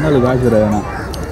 நாள் காய்ச்சிட வேணாம்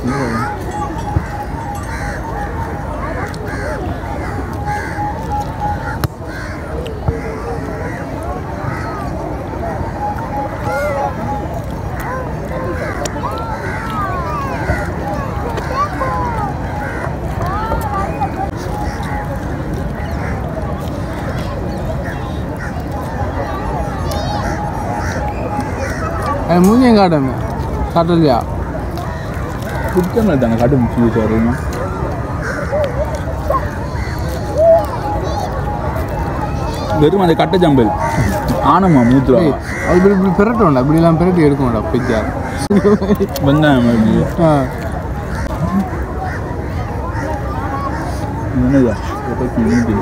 அது மூஞ்சியும் காட்டுமே காட்டலையா குத்தங்கள் தானே காட்டு முடிச்சு வருமா வெறும் அந்த கட்டை ஜம்பல் ஆனம்மா மூத்துருவா ஏய், அது இப்படி இப்படி பிரட்டோம்டா இப்படிலாம் பிரட்டி எடுக்கும்டா பிச்சா வெங்காயம் அப்படி ஆ என்னதா எப்போ கிழிஞ்சு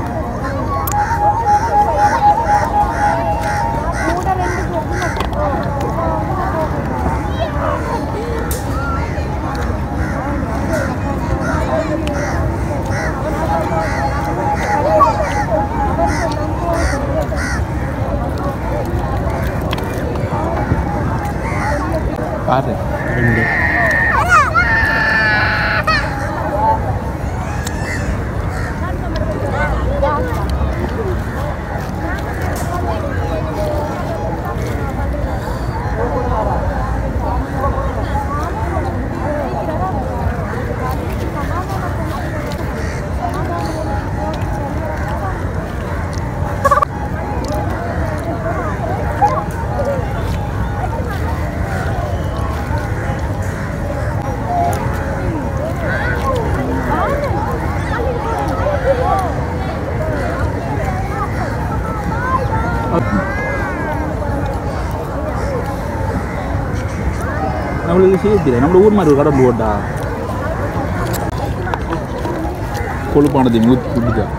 பாரு ரெண்டு நம்மளுக்கு சேர்த்து நம்ம ஊர் மாதிரி ஒரு கடை போட்டா கொழுப்பானதை ஊற்றி குடிச்சா